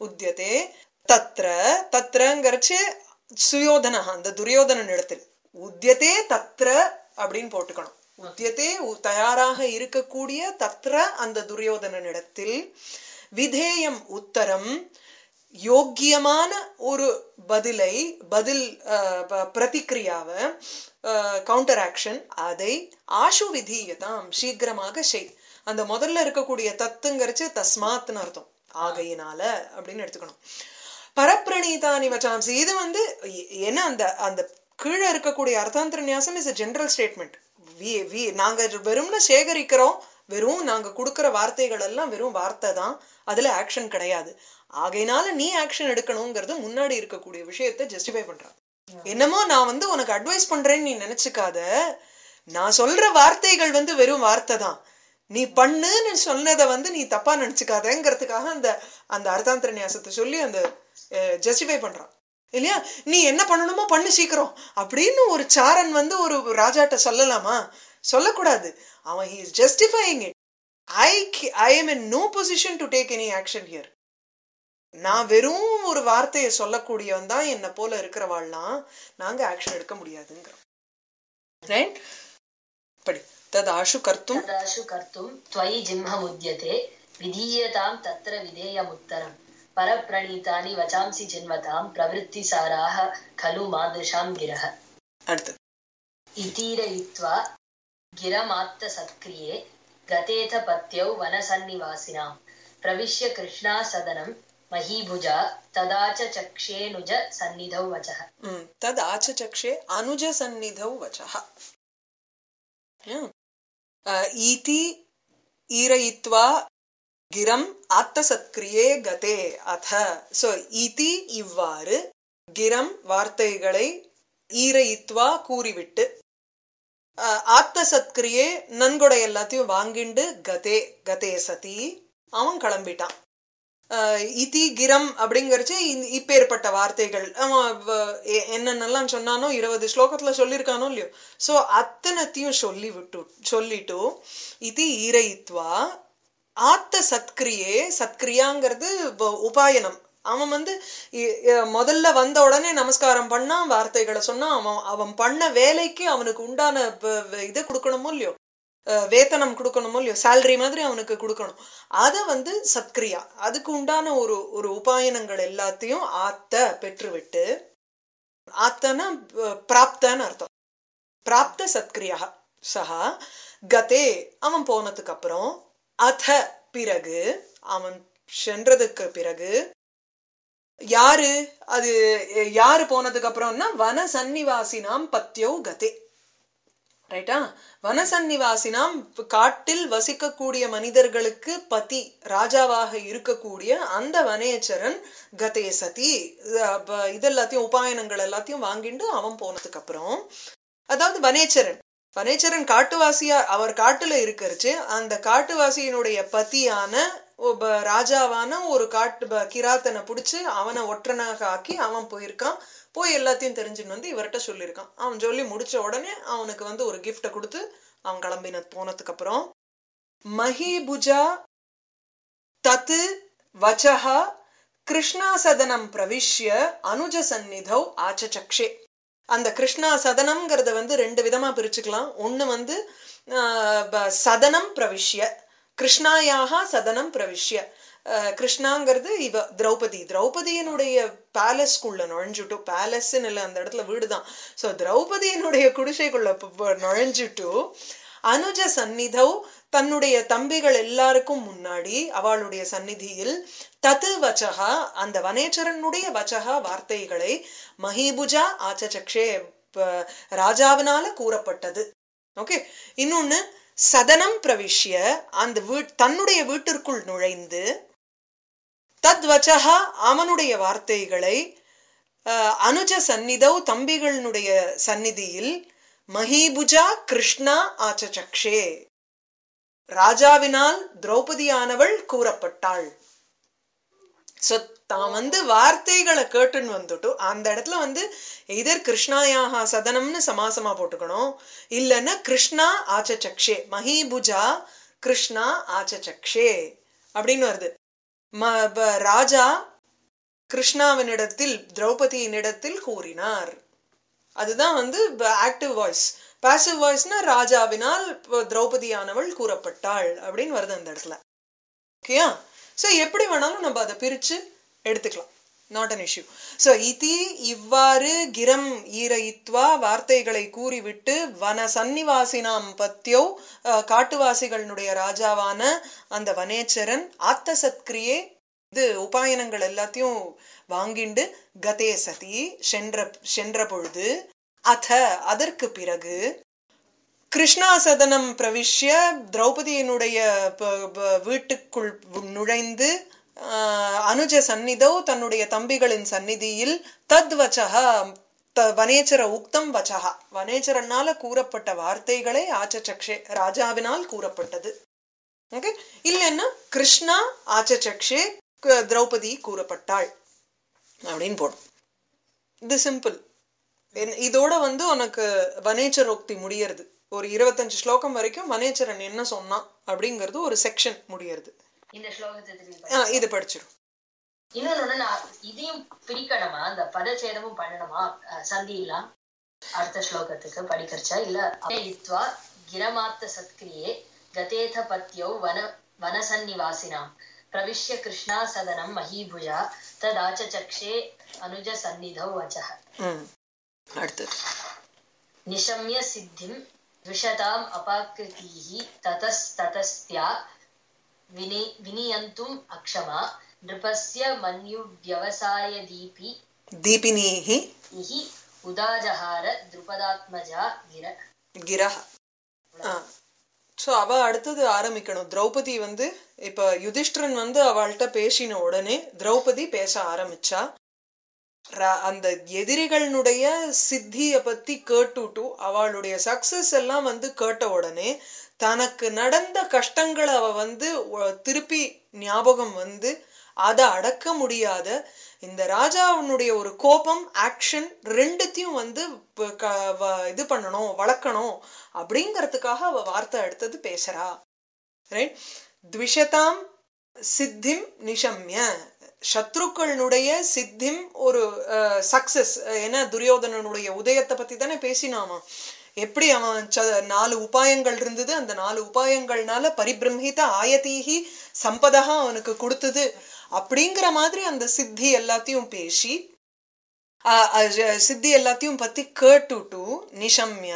உத்தியதே தத்ர தத்ரங்கிறச்சு சுயோதனா அந்த துரியோதனன் இடத்தில் உத்தியதே தத்ர அப்படின்னு போட்டுக்கணும் உத்தியதே உ- தயாராக இருக்கக்கூடிய தத்ர அந்த துரியோதனனிடத்தில் விதேயம் உத்தரம் யோக்கியமான ஒரு பதிலை பதில் அஹ், ப- பிரதிக்ரியாவை கவுண்டர் ஆக்ஷன் அதை ஆஷு விதீயதாம் சீக்கிரமாக செய் அந்த முதல்ல இருக்கக்கூடிய தத்துங்கிறச்சு தஸ்மாத்னு அர்த்தம் ஆகையினால அப்படின்னு எடுத்துக்கணும் பரப்பிரணீதானி வச்சாம்சி இது வந்து எ- என்ன அந்த அந்த கீழே இருக்கக்கூடிய அர்த்தாந்திர நியாசம் is general statement we we நாங்க வெறும்னு சேகரிக்கிறோம் வெறும் நாங்க கொடுக்கிற வார்த்தைகள் எல்லாம் வெறும் வார்த்தை தான் அதுல ஆக்ஷன் கிடையாது ஆகையினால நீ ஆக்ஷன் எடுக்கணுங்கிறது முன்னாடி இருக்கக்கூடிய விஷயத்தை ஜஸ்டிஃபை பண்றான் என்னமோ நான் வந்து உனக்கு அட்வைஸ் பண்றேன்னு நீ நினைச்சுக்காத நான் சொல்ற வார்த்தைகள் வந்து வெறும் வார்த்தை தான் நீ பண்ணுன்னு சொன்னதை வந்து நீ தப்பா நினைச்சுக்காதங்கிறதுக்காக அந்த அந்த அர்த்தாந்திர நியாசத்தை சொல்லி அந்த ஜஸ்டிஃபை பண்றான் இல்லையா நீ என்ன பண்ணணுமோ பண்ணு சீக்கிரம் அப்படின்னு ஒரு சாரன் வந்து ஒரு ராஜாட்ட சொல்லலாமா சொல்லக்கூடாது அவன் he is justifying it I I am in no position to take any action here நான் வெறும் ஒரு வார்த்தையை சொல்லக்கூடியவன் தான் என்ன போல இருக்கிறவாள்லாம் நாங்க ஆக்ஷன் எடுக்க முடியாதுங்கிறோம் ரைட் படி ததாஷு கர்த்தும் तदाशु कर्तुं त्वयि जिह्ममुद्यते विधीयतां तत्र विधेयमुत्तरम् परप्रणीतानि वचांसि जिन्वतां प्रवृत्तिसाराः खलु मादृशां गिरः அடுத்து इतीरयित्वा गिरमात्तसत्क्रिये गतेथ पत्यौ वनसन्निवासिनां प्रविश्य कृष्णासदनं महीभुजा तदा च चक्षेऽनुज सन्निधौ वचः ம், தத் ஆச்சச்சக்ஷே அனுஜ சந்நிதௌ வச்சः ம். அஹ், ஈதி ஈரயித்வா கிரம் ஆத்தசத்கிரியே கதே அத சோ ஈதி இவ்வாறு கிரம் வார்த்தைகளை ஈரயித்வா கூறிவிட்டு அஹ், ஆத்தசத்கிரியே நன்கொடை எல்லாத்தையும் வாங்கிண்டு கதே கதே சதி அவன் கிளம்பிட்டான் அஹ் இதி கிரம் அப்படிங்கறச்சு இந்த- இப்பேற்பட்ட வார்த்தைகள் அவன் வ- எ- என்னென்னலாம் சொன்னானோ இருபது ஸ்லோகத்துல சொல்லியிருக்கானோ இல்லையோ சோ அத்தனத்தையும் சொல்லி விட்டு சொல்லிட்டு இது ஈரயித்வா ஆத்த சத்கிரியே சத்கிரியாங்கிறது வ- உபாயனம் அவன் வந்து இ- இ- முதல்ல வந்த உடனே நமஸ்காரம் பண்ணான் வார்த்தைகளை சொன்னான் அவன் அவன் பண்ண வேலைக்கு அவனுக்கு உண்டான வ- வ- இது கொடுக்கணுமோ இல்லையோ அஹ் வேத்தனம் கொடுக்கணுமோ இல்லையோ salary மாதிரி அவனுக்கு கொடுக்கணும் அத வந்து சத்கிரியா அதுக்கு உண்டான ஒரு ஒரு உபாயனங்கள் எல்லாத்தையும் ஆத்த பெற்றுவிட்டு ஆத்தனா அஹ், பிராப்தன்னு அர்த்தம் பிராப்த சத்கிரியா சஹா கதே அவன் போனதுக்கு அப்புறம் அத பிறகு அவன் சென்றதுக்கு பிறகு யாரு அது அஹ், யாரு போனதுக்கு அப்புறம்னா வன சன்னிவாசினாம் பத்யௌ கதே ரைட்டா வனசன்னிவாசினாம் காட்டில் வசிக்கக்கூடிய மனிதர்களுக்கு பதி ராஜாவாக இருக்கக்கூடிய அந்த வனேச்சரன் கதே சதி அஹ் ப- இதெல்லாத்தையும் உபாயனங்கள் எல்லாத்தையும் வாங்கிட்டு அவன் போனதுக்கு அப்புறம் அதாவது வனேச்சரன் வனேச்சரன் காட்டுவாசியா அவர் காட்டுல இருக்கறச்சு அந்த காட்டுவாசியினுடைய பத்தியான ஒப- ராஜாவான ஒரு காட்டு ப- கிராத்தனை புடிச்சு அவனை ஒற்றனாக ஆக்கி அவன் போயிருக்கான் போய் எல்லாத்தையும் தெரிஞ்சுன்னு வந்து இவர்கிட்ட சொல்லியிருக்கான் அவன் சொல்லி முடிச்ச உடனே அவனுக்கு வந்து ஒரு கிஃப்ட கொடுத்து அவன் கிளம்பின போனதுக்கு அப்புறம் மஹிபுஜா தத்து வச்சஹா கிருஷ்ணா சதனம் பிரவிஷ்ய அனுஜ சந்நிதௌ ஆச்சச்சக்ஷே அந்த கிருஷ்ணா சதனம்ங்கிறத வந்து ரெண்டு விதமா பிரிச்சுக்கலாம் ஒண்ணு வந்து ஆஹ், ப- சதனம் பிரவிஷ்ய கிருஷ்ணாயாக சதனம் பிரவிஷ்ய ஆஹ், கிருஷ்ணாங்கிறது இவ திரௌபதி திரௌபதியினுடைய பேலஸ்க்குள்ள நுழைஞ்சுட்டு பேலஸ்ன்னு இல்லை அந்த இடத்துல வீடுதான் சோ திரௌபதியினுடைய குடிசைக்குள்ள ப- ப- நுழைஞ்சுட்டு அனுஜ சந்நிதௌ தன்னுடைய தம்பிகள் எல்லாருக்கும் முன்னாடி அவளுடைய சந்நிதியில் தது வச்சகா அந்த வனேச்சரனுடைய வச்சகா வார்த்தைகளை மஹிபுஜா ஆச்சச்சக்ஷே ப- ராஜாவினால கூறப்பட்டது ஓகே இன்னொன்னு சதனம் பிரவிஷ்ய அந்த வீட் தன்னுடைய வீட்டிற்குள் நுழைந்து தத்வச்சகா அவனுடைய வார்த்தைகளை அஹ், அனுஜ சந்நிதௌ தம்பிகளினுடைய சந்நிதியில் மஹிபுஜா கிருஷ்ணா ஆச்சச்சக்ஷே ராஜாவினால் திரௌபதியானவள் கூறப்பட்டாள் சோ தான் வந்து வார்த்தைகளை கேட்டுன்னு வந்துட்டு அந்த இடத்துல வந்து எதர் கிருஷ்ணாயாக சதனம்னு சமாசமா போட்டுக்கணும் இல்லைன்னா கிருஷ்ணா ஆச்சச்சக்ஷே மஹிபுஜா கிருஷ்ணா ஆச்சச்சக்ஷே அப்படின்னு வருது ம ப- ராஜா கிருஷ்ணாவினிடத்தில் திரௌபதியினிடத்தில் கூறினார் அதுதான் வந்து ஆக்டிவ் வாய்ஸ் பாசிவ் வாய்ஸ்னா ராஜாவினால் இப்ப திரௌபதியானவள் கூறப்பட்டாள் அப்படின்னு வருது அந்த இடத்துல ஓகேயா சோ எப்படி வேணாலும் நம்ம அதை பிரிச்சு எடுத்துக்கலாம் நாட் அன் இஷ்யூ சோ இதி இவ்வாறு கிரம் ஈரயித்வா வார்த்தைகளை கூறிவிட்டு வன சன்னிவாசினாம் பத்தியோ அஹ், காட்டுவாசிகளுடைய ராஜாவான அந்த வனேச்சரன் ஆத்த சத்கிரியே இது உபாயனங்கள் எல்லாத்தையும் வாங்கிண்டு கதே சதி சென்ற சென்ற பொழுது அத அதற்கு பிறகு கிருஷ்ணாசதனம் பிரவிஷ்ய திரௌபதியினுடைய ப- ப- வீட்டுக்குள் நுழைந்து ஆஹ், அனுஜ சந்நிதோ தன்னுடைய தம்பிகளின் சந்நிதியில் தத் வச்சக த வனேச்சர உக்தம் வச்சக வனேச்சரனால கூறப்பட்ட வார்த்தைகளை ஆச்சச்சக்ஷே ராஜாவினால் கூறப்பட்டது ஓகே இல்லைன்னா கிருஷ்ணா ஆச்சச்சக்ஷே க- திரௌபதி கூறப்பட்டாள் அப்படின்னு போடும் இது சிம்பிள் இதோட வந்து உனக்கு வனேச்சரோக்தி முடியறது ஒரு இருபத்தஞ்சு ஸ்லோகம் வரைக்கும் வனேச்சரன் என்ன சொன்னான் அப்படிங்கிறது ஒரு செக்ஷன் முடியறது இந்த ஸ்லோகத்தை திருப்பி ஆ, படிச்சு. இது படிச்சிடும் இன்னொன்னு நான் இதையும் பிரிக்கணுமா அந்த பதச்சேதமும் பண்ணணுமா அஹ், சந்தி எல்லாம் அடுத்த ஸ்லோகத்துக்கு படிக்கிறச்சா இல்ல இத்வா கிரமாத்த சத்கிரியே கதேத பத்யௌ வன வனசன்னிவாசினாம் பிரவிஷ்ய கிருஷ்ணா சதனம் மஹீபுஜா ததாச்சக்ஷே அனுஜ சந்நிதௌ வச்சः ம் அடுத்தது निशम्य सिद्धिं द्विषताम् अपाकृतीः ततस्ततस्त्या विनि विनियन्तुम् अक्षमा नृपस्य मन्युव्यवसायदीपि தீபினீஹி इहि उदाजहार द्रुपदात्मजा गिर கிரஹ சோ அவ அடுத்தது ஆரம்பிக்கணும் திரௌபதி வந்து இப்ப யுதிஷ்டிரன் வந்து அவள்கிட்ட பேசின உடனே திரௌபதி பேச ஆரம்பிச்சா ர- அந்த எதிரிகளுடைய சித்திய பத்தி கேட்டுட்டு அவளுடைய சக்சஸ் எல்லாம் வந்து கேட்ட உடனே தனக்கு நடந்த கஷ்டங்களை அவ வந்து ஒ- திருப்பி ஞாபகம் வந்து அதை அடக்க முடியாத இந்த ராஜாவுனுடைய ஒரு கோபம் ஆக்ஷன் ரெண்டுத்தையும் வந்து ப- க- வ- இது பண்ணணும் வளர்க்கணும் அப்படிங்கறதுக்காக அவ வார்த்தை எடுத்தது பேசுறா ரைட் த்விஷதாம் சித்திம் நிஷம்ய சத்ருக்களுடைய சித்திம் ஒரு சக்சஸ் ஏன்னா துரியோதனனுடைய உதயத்தை பத்தி தானே பேசினாமா எப்படி அவன் ச- நாலு உபாயங்கள் இருந்தது அந்த நாலு உபாயங்கள்னால பரிபிரம்ஹித ஆயதீகி சம்பதா அவனுக்கு கொடுத்தது அப்படிங்கிற மாதிரி அந்த சித்தி எல்லாத்தையும் பேசி ஆஹ் அஹ் சித்தி எல்லாத்தையும் பத்தி கேட்டுட்டு நிஷம்ய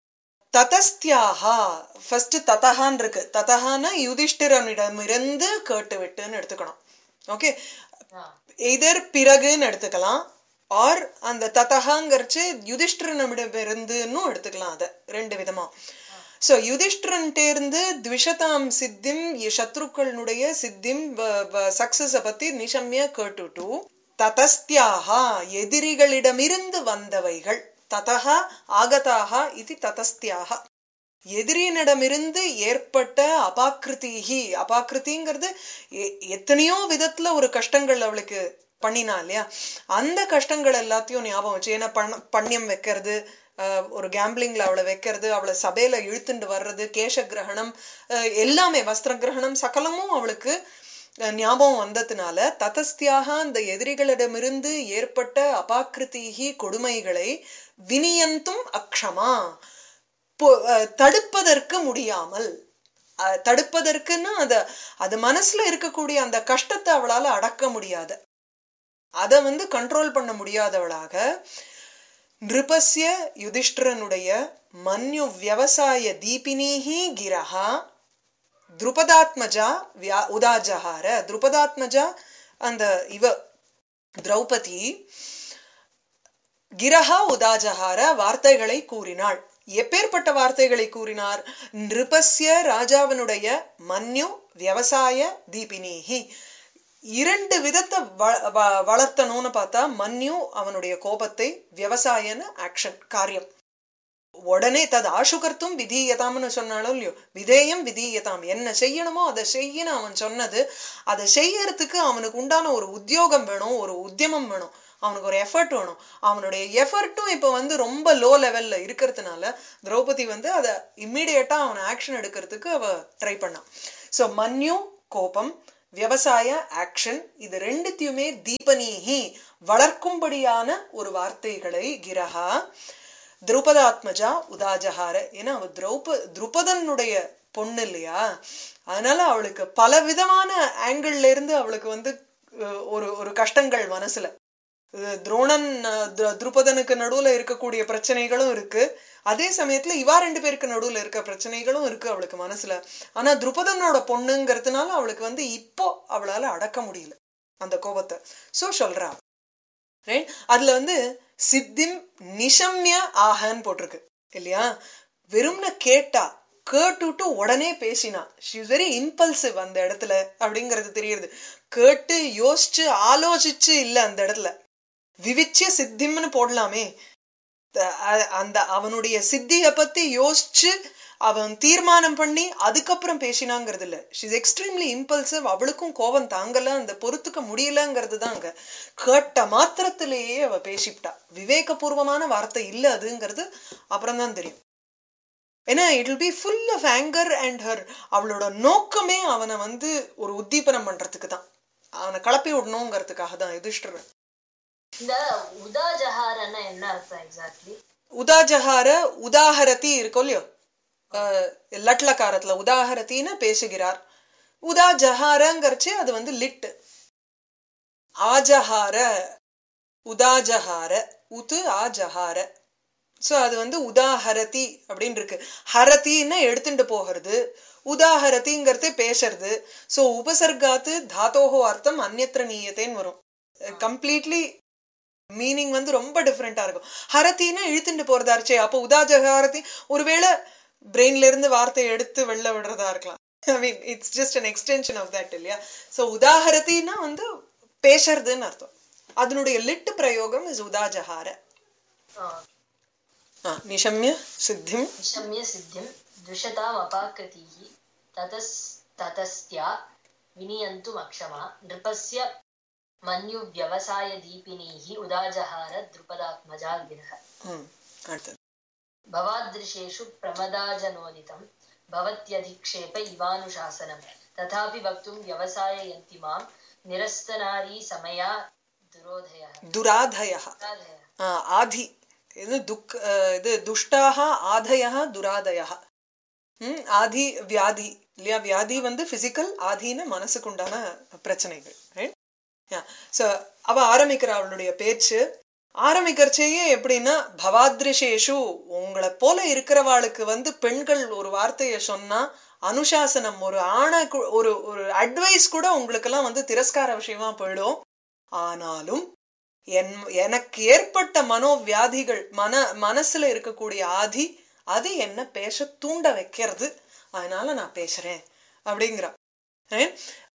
ததஸ்தியாகா ஃபர்ஸ்ட் ததஹான் இருக்கு ததஹான யுதிஷ்டிரனிடமிருந்து கேட்டு விட்டுன்னு எடுத்துக்கணும் ஓகே எதர் பிறகுன்னு எடுத்துக்கலாம் ஆர் அந்த ததஹாங்கிறச்சு யுதிஷ்டிரனிடமிருந்துன்னு எடுத்துக்கலாம் அத ரெண்டு விதமா சோ யுதிஷ்டிரன்டேர்ந்து த்விஷதாம் சித்திம் இ- சத்ருக்களுடைய சித்திம் சக்சஸ பத்தி நிஷம்ய கேட்டுட்டு ததஸ்தியாகா எதிரிகளிடமிருந்து வந்தவைகள் ததஹா ஆகதாகா இது ததஸ்தியாக எதிரியினிடமிருந்து ஏற்பட்ட அபாக்கிருதிஹி அபாக்கிருதிங்கிறது எ- எத்தனையோ விதத்துல ஒரு கஷ்டங்கள் அவளுக்கு பண்ணினா இல்லையா அந்த கஷ்டங்கள் எல்லாத்தையும் ஞாபகம் வச்சு ஏன்னா பண பண்யம் வைக்கிறது அஹ், ஒரு கேம்பிளிங்ல அவளை வைக்கிறது அவளை சபையில இழுத்துண்டு வர்றது கேச கிரகணம் அஹ், எல்லாமே வஸ்திர கிரகணம் சகலமும் அவளுக்கு அஹ், ஞாபகம் வந்ததுனால ததஸ்தியாக அந்த எதிரிகளிடமிருந்து ஏற்பட்ட அபாக்கிருதிகி கொடுமைகளை வினியந்தும் அக்ஷமா பொ- அஹ் தடுப்பதற்கு முடியாமல் அஹ் தடுப்பதற்குன்னா அத அது மனசுல இருக்கக்கூடிய அந்த கஷ்டத்தை அவளால அடக்க முடியாது அத வந்து கண்ட்ரோல் பண்ண முடியாதவளாக நிருபஸ்ய யுதிஷ்டிரனுடைய மன்யு வியவசாய தீபினீஹி கிரஹா துருபதாத்மஜா வியா உதாஜஹார துருபதாத்மஜா அந்த இவ திரௌபதி கிரஹா உதாஜஹார வார்த்தைகளை கூறினாள் எப்பேற்பட்ட வார்த்தைகளை கூறினார் நிருபஸ்ய ராஜாவினுடைய மன்யு விவசாய தீபினீஹி இரண்டு விதத்தை வ- வ- வளர்த்தணும்னு பார்த்தா மன்யு அவனுடைய கோபத்தை விவசாயன்னு ஆக்ஷன் காரியம் உடனே தது ஆசுகர்த்தும் விதீயதாம்னு சொன்னாலும் இல்லையோ விதேயம் விதீயதாம் என்ன செய்யணுமோ அதை செய்யணும் அவன் சொன்னது அதை செய்யறதுக்கு அவனுக்கு உண்டான ஒரு உத்தியோகம் வேணும் ஒரு உத்தியமம் வேணும் அவனுக்கு ஒரு எஃபர்ட் வேணும் அவனுடைய எஃபர்ட்டும் இப்ப வந்து ரொம்ப லோ லெவல்ல இருக்கிறதுனால திரௌபதி வந்து அதை இம்மிடியட்டா அவன் ஆக்ஷன் எடுக்கிறதுக்கு அவ ட்ரை பண்ணான் சோ மன்யு கோபம் விவசாய ஆக்ஷன் இது ரெண்டுத்தையுமே தீபனீஹி வளர்க்கும்படியான ஒரு வார்த்தைகளை கிரகா திரௌபதாத்மஜா உதாஜஹார ஏன்னா அவ திரௌப துருபதனுடைய பொண்ணு இல்லையா அதனால அவளுக்கு பல விதமான ஆங்கிள் இருந்து அவளுக்கு வந்து அஹ், ஒரு ஒரு கஷ்டங்கள் மனசுல அஹ், துரோணன் அஹ், து- துருபதனுக்கு நடுவுல இருக்கக்கூடிய பிரச்சனைகளும் இருக்கு அதே சமயத்துல இவா ரெண்டு பேருக்கு நடுவுல இருக்க பிரச்சனைகளும் இருக்கு அவளுக்கு மனசுல ஆனா துருபதனோட பொண்ணுங்கிறதுனால அவளுக்கு வந்து இப்போ அவளால அடக்க முடியல அந்த கோபத்தை சோ சொல்றா ரைட் அதுல வந்து சித்திம் நிஷம்ய ஆஹன்னு போட்டிருக்கு இல்லையா வெறும்ன கேட்டா கேட்டுட்டு உடனே பேசினா ஷி வெரி இம்பல்சிவ் அந்த இடத்துல அப்படிங்கிறது தெரியுது கேட்டு யோசிச்சு ஆலோசிச்சு இல்ல அந்த இடத்துல விவிச்சிய சித்திம்னு போடலாமே த- அ- அந்த அவனுடைய சித்திய பத்தி யோசிச்சு அவன் தீர்மானம் பண்ணி அதுக்கப்புறம் பேசினாங்கிறது இல்ல ஷிஸ் எக்ஸ்ட்ரீம்லி இம்பல்சிவ் அவளுக்கும் கோபம் தாங்கல அந்த பொறுத்துக்க முடியலங்கிறது தான் அங்க கேட்ட மாத்திரத்திலேயே அவ பேசிவிட்டா விவேகபூர்வமான வார்த்தை இல்ல அதுங்கிறது அப்புறம் தான் தெரியும் ஏன்னா it will be full of anger and her அவளோட நோக்கமே அவனை வந்து ஒரு உத்தீபனம் பண்றதுக்கு தான் அவனை கிளப்பி விடணுங்கிறதுக்காக தான் யுதிஷ்டர் இந்த உதா ஜஹாரன்னா என்ன அர்த்தம் எக்ஸாக்ட்லி உதாஜஹார உதாஹரதி இருக்கோ இல்லையோ அஹ், லட்லக்காரத்துல உதாஹரத்தின்னு பேசுகிறார் உதா ஜஹாரங்கிறச்சு அது வந்து லிட் ஆஜஹார உதாஜஹார உது ஆஜஹார சோ அது வந்து உதாஹரதி அப்படின்னு இருக்கு ஹரத்தின்னு எடுத்துட்டு போகிறது உதாஹரதிங்கிறது பேசுறது சோ உபசர்காத்து தாத்தோஹோ அர்த்தம் அந்நத்திர நீயத்தேன்னு வரும் கம்ப்ளீட்லி மீனிங் வந்து ரொம்ப டிஃப்ரெண்டா இருக்கும் ஹரத்தின்னா இழுத்துட்டு போறதாச்சே அப்போ உதாஜகாரதி ஒருவேளை பிரெயின்ல இருந்து வார்த்தையை எடுத்து வெளில விடுறதா இருக்கலாம் I mean it's just an extension of that இல்லையா சோ உதாஹரத்தின்னா வந்து பேசுறதுன்னு அர்த்தம் அதனுடைய லிட்டு பிரயோகம் இஸ் உதாஜஹார ஆ, நிஷம்ய சித்திம் निशम्य सिद्धिं द्विषताम् अपाकृतीः ततस् ततस्त्या विनियन्तुमक्षमा नृपस्य मन्युव्यवसायदीपिनीः उदाजहार द्रुपदात्मजा गिरः ம், அடுத்தது भवादृशेषु प्रमदाजनोदितं भवत्यधिक्षेप इवानुशासनं तथापि वक्तुं व्यवसाययन्ति मां निरस्तनारी समया दुरोधयः துராதயா दुराधयः ஆ, ஆதி இது துக் அஹ், இது துஷ்டாக ஆதயா துராதயா ம் ஆதி வியாதி இல்லையா வியாதி வந்து பிசிக்கல் ஆதின்னு மனசுக்கு உண்டான பிரச்சனைகள் ரைட் ஸோ அவ ஆரம்பிக்கிற அவளுடைய பேச்சு ஆரம்பிக்கிறச்சேயே எப்படின்னா பவாத்ரிஷேஷு உங்களை போல இருக்கிறவாளுக்கு வந்து பெண்கள் ஒரு வார்த்தையை சொன்னா அனுசாசனம் ஒரு ஆண கு- ஒரு ஒரு அட்வைஸ் கூட உங்களுக்கெல்லாம் வந்து திரஸ்கார விஷயமா போயிடும் ஆனாலும் என் எனக்கு ஏற்பட்ட மனோவியாதிகள் மன மனசுல இருக்கக்கூடிய ஆதி அது என்ன பேச தூண்ட வைக்கிறது அதனால நான் பேசுறேன் அப்படிங்கிறா ஏன்?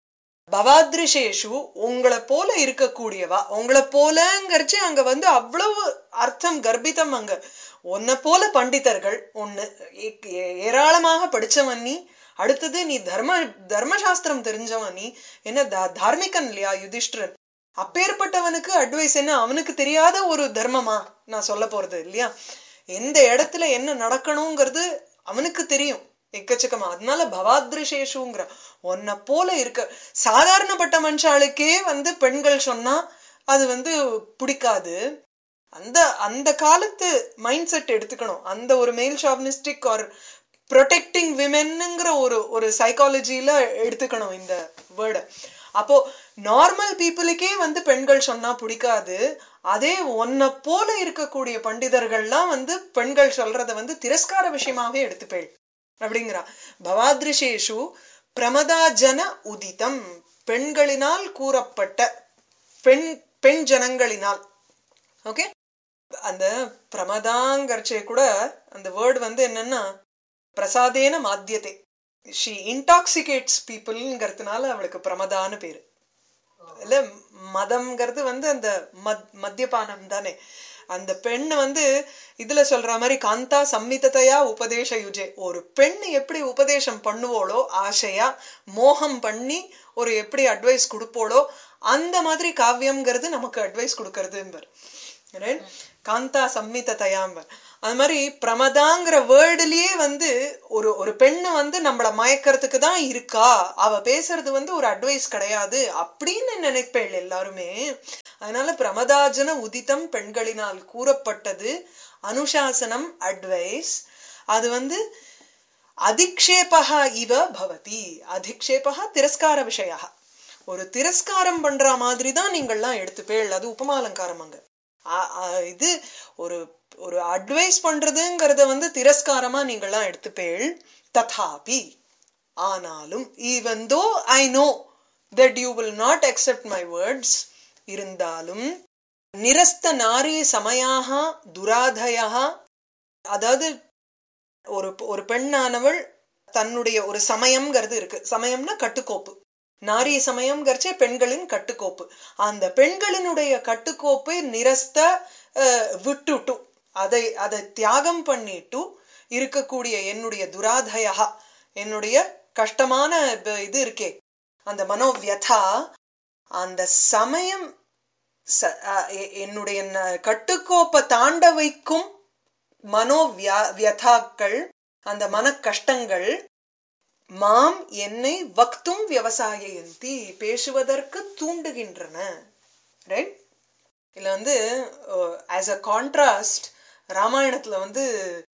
பவாத்ரிஷேஷு உங்களை போல இருக்கக்கூடியவா உங்களை போலங்கிறச்சு அங்க வந்து அவ்வளவு அர்த்தம் கர்ப்பிதம் அங்க உன்னை போல பண்டிதர்கள் ஒண்ணு ஏ- ஏ- ஏராளமாக படிச்சவன் நீ அடுத்தது நீ தர்ம தர்மசாஸ்திரம் தெரிஞ்சவன் நீ என்ன தா- தார்மிகன் இல்லையா யுதிஷ்டிரன் அப்பேற்பட்டவனுக்கு அட்வைஸ் என்ன அவனுக்கு தெரியாத ஒரு தர்மமா நான் சொல்ல போறது இல்லையா எந்த இடத்துல என்ன நடக்கணுங்கிறது அவனுக்கு தெரியும் எக்கச்சக்கமா அதனால பவாத்ரிசேஷுங்கிற உன்னை போல இருக்க சாதாரணப்பட்ட மனுஷாளுக்கே வந்து பெண்கள் சொன்னா அது வந்து பிடிக்காது அந்த அந்த காலத்து மைண்ட் செட் எடுத்துக்கணும் அந்த ஒரு மெயில் ஷாப்னிஸ்டிக் ஆர் ப்ரொடெக்டிங் விமென்னுங்கிற ஒரு ஒரு சைக்காலஜில எடுத்துக்கணும் இந்த வேர்டை அப்போ நார்மல் பீப்புளுக்கே வந்து பெண்கள் சொன்னா பிடிக்காது அதே உன்னை போல இருக்கக்கூடிய பண்டிதர்கள்லாம் வந்து பெண்கள் சொல்றத வந்து திரஸ்கார விஷயமாவே எடுத்துப்பேள் அப்படிங்கிறா பவாத்ரிஷேஷு பிரமதாஜன உதிதம் பெண்களினால் கூறப்பட்ட பெண் பெண் ஜனங்களினால் ஓகே அந்த பிரமதாங்கர்ச்சே கூட அந்த வேர்டு வந்து என்னன்னா பிரசாதேன மாத்தியதே ஷி இன்டாக்சிகேட்ஸ் பீப்புள்ங்கிறதுனால அவளுக்கு பிரமதான்னு பேரு இல்ல மதம்ங்கிறது வந்து அந்த மத் மத்தியபானம் தானே அந்த பெண் வந்து இதுல சொல்ற மாதிரி காந்தா சம்மிதத்தையா உபதேச யுஜே ஒரு பெண் எப்படி உபதேசம் பண்ணுவோளோ ஆசையா மோகம் பண்ணி ஒரு எப்படி அட்வைஸ் கொடுப்போளோ அந்த மாதிரி காவியம்ங்கிறது நமக்கு அட்வைஸ் கொடுக்கறது Right? காந்தா சம்மித தயாம்ப அது மாதிரி பிரமதாங்கிற வேர்டுலயே வந்து ஒரு ஒரு பெண்ணு வந்து நம்மள மயக்கிறதுக்கு தான் இருக்கா அவ பேசுறது வந்து ஒரு அட்வைஸ் கிடையாது அப்படின்னு நினைப்பேள் எல்லாருமே அதனால பிரமதாஜன உதித்தம் பெண்களினால் கூறப்பட்டது அனுசாசனம் அட்வைஸ் அது வந்து அதிக்ஷேபா இவ பவதி அதிக்ஷேபா திரஸ்கார விஷயா ஒரு திரஸ்காரம் பண்ற மாதிரி தான் நீங்கள்லாம் எடுத்துப்பேள் அது உபமாலங்காரம் அங்க ஆ- ஆ, இது ஒரு ஒரு அட்வைஸ் பண்றதுங்கிறத வந்து திரஸ்காரமா நீங்கள்லாம் எடுத்துப்பேள் ததாபி ஆனாலும் even though I know that you will not accept my words இருந்தாலும் நிரஸ்த நாரி சமயாக துராதயா அதாவது ஒரு ஒரு பெண்ணானவள் தன்னுடைய ஒரு சமயம்ங்கிறது இருக்கு சமயம்னா கட்டுக்கோப்பு நாரிய சமயம்ங்கிறச்சே பெண்களின் கட்டுக்கோப்பு அந்த பெண்களினுடைய கட்டுக்கோப்பை நிரஸ்த அஹ், விட்டுட்டு அதை அதை தியாகம் பண்ணிட்டு இருக்கக்கூடிய என்னுடைய துராதயா என்னுடைய கஷ்டமான இது- இது இருக்கே அந்த மனோவியதா அந்த சமயம் ச- அஹ், எ- என்னுடைய ந- கட்டுக்கோப்பை தாண்ட வைக்கும் மனோ வியதாக்கள் அந்த மன கஷ்டங்கள் மாம் என்னை வக்தும் விவசாயந்தி பேசுவதற்கு தூண்டுகின்றன ரைட் இதுல வந்து ஆஸ் அ கான்ட்ராஸ்ட் ராமாயணத்துல வந்து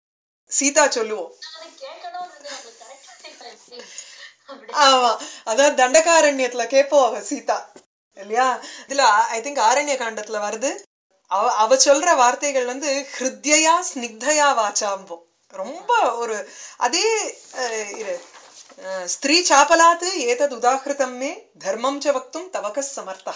சீதா சொல்லுவோம் அதை கேட்கணும்ன்றது நமக்கு correct ஆ அப்படி ஆமா அதான் தண்டகாரண்யத்துல கேட்போம் அவ சீதா இல்லையா இதுல ஐ திங்க் ஆரண்ய காண்டத்துல வருது அவ அவ சொல்ற வார்த்தைகள் வந்து ஹிருத்யா ஸ்னிக்தயா வாச்சாம்போம் ரொம்ப ஒரு அதே அஹ், இரு அஹ், ஸ்திரீ சாப்பலாத்து ஏதது உதாகிருதம் மே தர்மம் ச வக்தும் தவக சமர்த்தா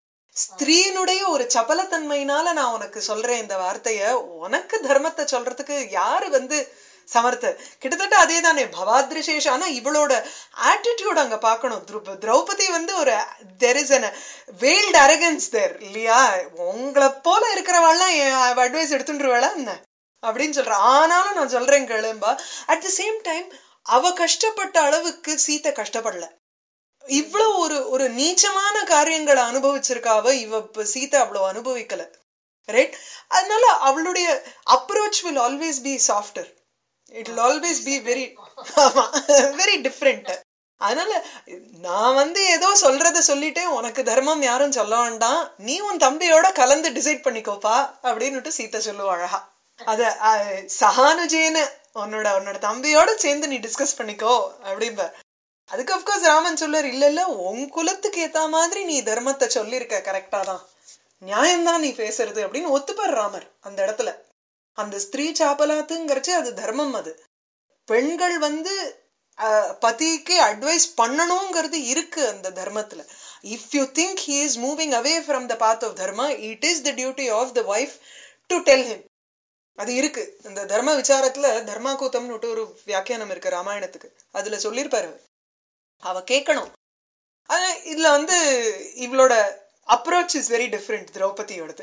ஸ்திரீனுடைய ஒரு சபலத்தன்மையினால நான் உனக்கு சொல்றேன் இந்த வார்த்தைய உனக்கு தர்மத்தை சொல்றதுக்கு யாரு வந்து சமர்த்த கிட்டத்தட்ட அதே தானே பவாத்ரிசேஷ ஆனா இவளோட ஆட்டிடியூட் அங்க பார்க்கணும் திரௌப- திரௌபதி வந்து ஒரு there is an veiled arrogance there இல்லையா உங்களை போல இருக்கிறவாள்லாம் என் அட்வைஸ் எடுத்துட்டுருவாளா என்ன அப்படின்னு சொல்ற ஆனாலும் நான் சொல்றேன் கேளும்பா அட் தி சேம் டைம் அவ கஷ்டப்பட்ட அளவுக்கு சீத்தை கஷ்டப்படல இவ்வளவு ஒரு ஒரு நீச்சமான காரியங்களை அனுபவிச்சிருக்கா அவ இவ இப்ப சீதை அவ்வளவு அனுபவிக்கல ரைட் அதனால அவளுடைய approach will always be softer it will always be very ஆமா வெரி டிஃப்ரெண்ட் அதனால நான் வந்து ஏதோ சொல்றத சொல்லிட்டேன் உனக்கு தர்மம் யாரும் சொல்ல வேண்டாம் நீ உன் தம்பியோட கலந்து டிசைட் பண்ணிக்கோப்பா அப்படின்னுட்டு சீத்தை சொல்லுவா அழகா அத அஹ், சகானுஜேன உன்னோட உன்னோட தம்பியோட சேர்ந்து நீ டிஸ்கஸ் பண்ணிக்கோ அப்படிம்ப அதுக்கு அப்கோர்ஸ் ராமன் சொல்லுவார் இல்ல இல்ல உன் குலத்துக்கு ஏத்த மாதிரி நீ தர்மத்தை சொல்லியிருக்க கரெக்டா தான் நியாயம்தான் நீ பேசுறது அப்படின்னு ஒத்துப்பார் ராமர் அந்த இடத்துல அந்த ஸ்திரீ சாப்பலாத்துங்கிறச்சு அது தர்மம் அது பெண்கள் வந்து அஹ், பதிக்கு அட்வைஸ் பண்ணணுங்கிறது இருக்கு அந்த தர்மத்துல if you think he is moving away from the path of dharma it is the duty of the wife to tell him அது இருக்கு இந்த தர்ம விசாரத்துல தர்மாக்கூத்தம்னு ஒரு வியாக்கியானம் இருக்கு ராமாயணத்துக்கு அதுல சொல்லியிருப்பாரு அவர். அவ கேட்கணும் ஆனா இதுல வந்து இவளோட அப்ரோச் இஸ் வெரி டிஃப்ரெண்ட் திரௌபதியோடது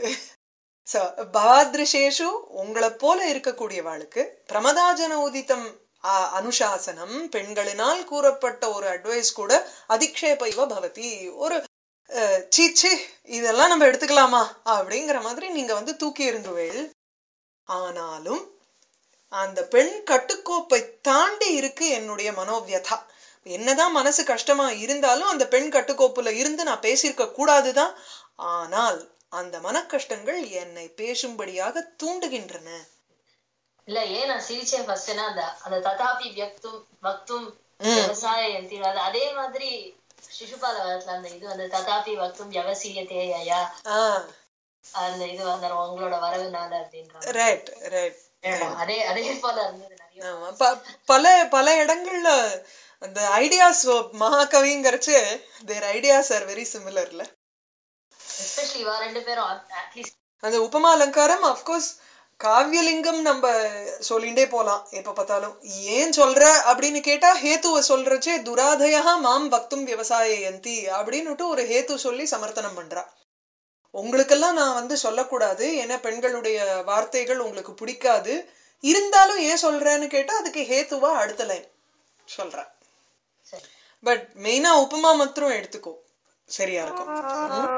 சோ பவாத்ரிசேஷு உங்களை போல இருக்கக்கூடியவாளுக்கு பிரமதாஜன உதித்தம் ஆ- அனுசாசனம் பெண்களினால் கூறப்பட்ட ஒரு அட்வைஸ் கூட அதிக்ஷேப இவ பவதி ஒரு அஹ், சீ சீ இதெல்லாம் நம்ம எடுத்துக்கலாமா அப்படிங்கிற மாதிரி நீங்க வந்து தூக்கி எறிந்துவேள் ஆனாலும் அந்த பெண் கட்டுக்கோப்பை தாண்டி இருக்கு என்னுடைய மனோவியதா என்னதான் மனசு கஷ்டமா இருந்தாலும் அந்த பெண் கட்டுக்கோப்புல இருந்து நான் பேசியிருக்க கூடாதுதான் ஆனால் அந்த மனக்கஷ்டங்கள் என்னை பேசும்படியாக தூண்டுகின்றன இல்ல ஏன் நான் சிரிச்சேன் ஃபர்ஸ்ட்னா அந்த அந்த ததாபி வியக்தும் வக்தும் ம். விவசாய யந்தி அது அதே மாதிரி சிசுபால வரத்துல அந்த இது வந்து ததாபி வக்தும் வியவசீயத்தே ஐயா ஆஹ் அந்த இது வந்துடும் உங்களோட வரவுனால அப்படின்றாங்க ரைட் ரைட் அதே அதே போல இருந்தது நிறைய ஆமா ப- பல பல இடங்கள்ல அந்த ஐடியாஸ் மகாகவிங்கிறச்சு தேர் ஐடியாஸ் ஆர் வெரி சிமிலர்ல எஸ்பெஷலி இவா ரெண்டு பேரும் அட்லீஸ்ட் அந்த உபமா அலங்காரம் அஃப்கோர்ஸ் காவியலிங்கம் நம்ம சொல்லிண்டே போலாம் எப்ப பார்த்தாலும் ஏன் சொல்ற அப்படின்னு கேட்டா ஹேத்துவ சொல்றச்சே துராதயா மாம் பக்தும் விவசாயந்தி அப்படின்னுட்டு ஒரு ஹேத்து சொல்லி சமர்த்தனம் பண்றா உங்களுக்கெல்லாம் நான் வந்து சொல்லக்கூடாது ஏன்னா பெண்களுடைய வார்த்தைகள் உங்களுக்கு பிடிக்காது இருந்தாலும் ஏன் சொல்றேன்னு கேட்டா அதுக்கு ஹேத்துவா அடுத்த லைன் சொல்றேன் சரி பட் மெயினா உப்புமா மாத்திரம் எடுத்துக்கோ சரியா இருக்கும்